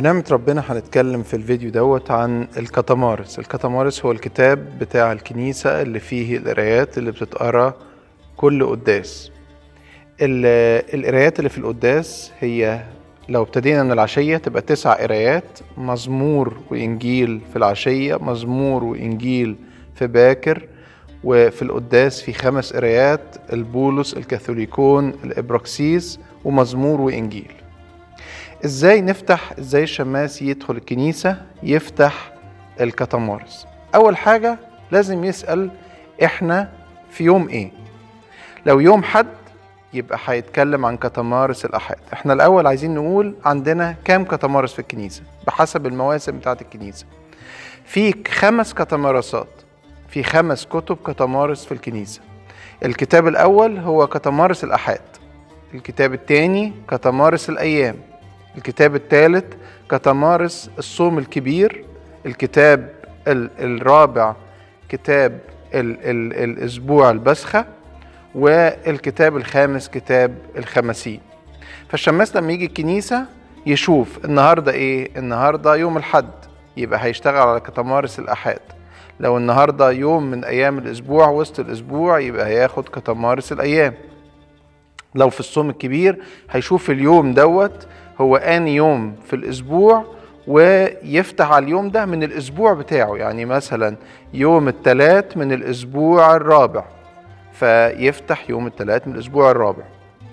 بنعمة ربنا هنتكلم في الفيديو دوت عن الكتمارس الكتمارس هو الكتاب بتاع الكنيسة اللي فيه القرايات اللي بتتقرا كل قداس ال- القرايات اللي في القداس هي لو ابتدينا من العشية تبقى تسع قرايات مزمور وإنجيل في العشية مزمور وإنجيل في باكر وفي القداس في خمس قرايات البولس الكاثوليكون الإبراكسيس ومزمور وإنجيل ازاي نفتح ازاي الشماس يدخل الكنيسة يفتح الكتمارس اول حاجة لازم يسأل احنا في يوم ايه لو يوم حد يبقى هيتكلم عن كتمارس الأحد احنا الأول عايزين نقول عندنا كام كتمارس في الكنيسة بحسب المواسم بتاعت الكنيسة في خمس كتمارسات في خمس كتب كتمارس في الكنيسة الكتاب الأول هو كتمارس الأحاد الكتاب الثاني كتمارس الأيام الكتاب الثالث كتمارس الصوم الكبير الكتاب ال- الرابع كتاب ال ال الأسبوع البسخة والكتاب الخامس كتاب الخمسين فالشماس لما يجي الكنيسة يشوف النهاردة ايه النهاردة يوم الحد يبقى هيشتغل على كتمارس الأحاد لو النهاردة يوم من أيام الأسبوع وسط الأسبوع يبقى هياخد كتمارس الأيام لو في الصوم الكبير هيشوف اليوم دوت هو آني يوم في الأسبوع ويفتح على اليوم ده من الأسبوع بتاعه يعني مثلا يوم الثلاث من الأسبوع الرابع فيفتح يوم الثلاث من الأسبوع الرابع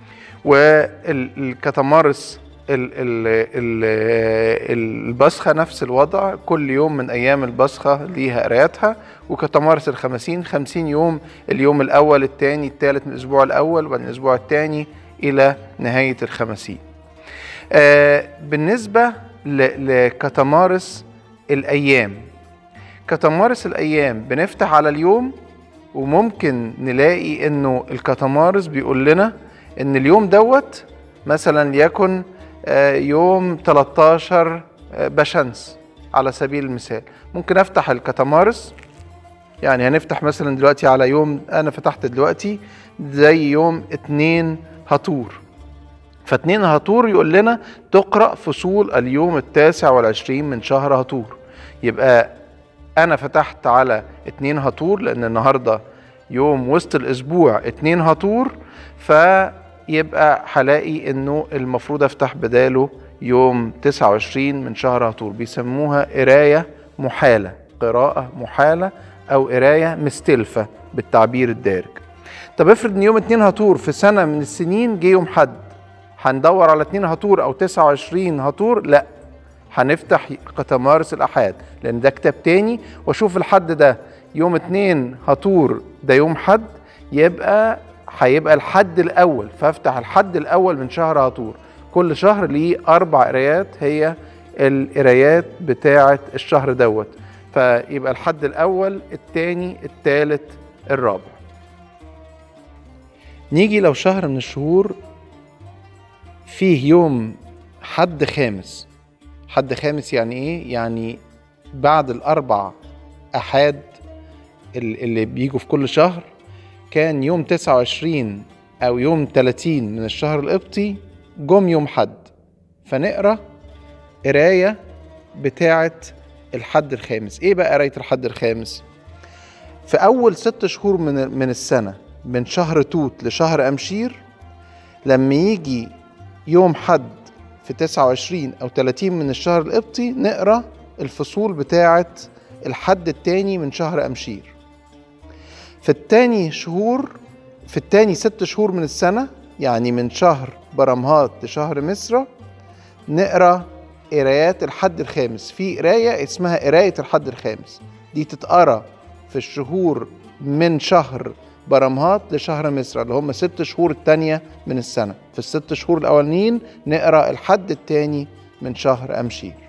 والكتمارس ال- ال- ال- البصخة نفس الوضع كل يوم من أيام البصخة ليها قراياتها وكتمارس الخمسين خمسين يوم اليوم الأول الثاني الثالث من الأسبوع الأول وبعدين الأسبوع الثاني إلى نهاية الخمسين آه، بالنسبة ل- لكتمارس الأيام كتمارس الأيام بنفتح على اليوم وممكن نلاقي إنه الكتمارس بيقول لنا إن اليوم دوت مثلا ليكن آه، يوم 13 آه، بشمس على سبيل المثال ممكن أفتح الكتمارس يعني هنفتح مثلا دلوقتي على يوم أنا فتحت دلوقتي زي يوم اتنين هطور فاتنين هطور يقول لنا تقرأ فصول اليوم التاسع والعشرين من شهر هطور يبقى أنا فتحت على اتنين هطور لأن النهاردة يوم وسط الأسبوع اتنين هطور فيبقى هلاقي إنه المفروض أفتح بداله يوم 29 من شهر هطور بيسموها قراية محالة قراءة محالة أو قراية مستلفة بالتعبير الدارج طب افرض ان يوم اتنين هطور في سنة من السنين جه يوم حد هندور على اتنين هطور او تسعة وعشرين هطور لا هنفتح قتمارس الأحاد لأن ده كتاب تاني وأشوف الحد ده يوم اتنين هطور ده يوم حد يبقى هيبقى الحد الأول فافتح الحد الأول من شهر هطور كل شهر ليه أربع قرايات هي القرايات بتاعة الشهر دوت فيبقى الحد الأول التاني التالت الرابع نيجي لو شهر من الشهور فيه يوم حد خامس حد خامس يعني ايه يعني بعد الاربع احاد ال- اللي بيجوا في كل شهر كان يوم 29 او يوم 30 من الشهر القبطي جم يوم حد فنقرا قرايه بتاعه الحد الخامس ايه بقى قرايه الحد الخامس في اول ست شهور من من السنه من شهر توت لشهر امشير لما يجي يوم حد في 29 أو 30 من الشهر القبطي نقرأ الفصول بتاعة الحد التاني من شهر أمشير في التاني شهور في التاني ست شهور من السنة يعني من شهر برمهات لشهر مصر نقرأ قرايات الحد الخامس في قراية اسمها قراية الحد الخامس دي تتقرأ في الشهور من شهر برمهات لشهر مصر اللي هم ست شهور التانية من السنة في الست شهور الأولانيين نقرأ الحد التاني من شهر أمشير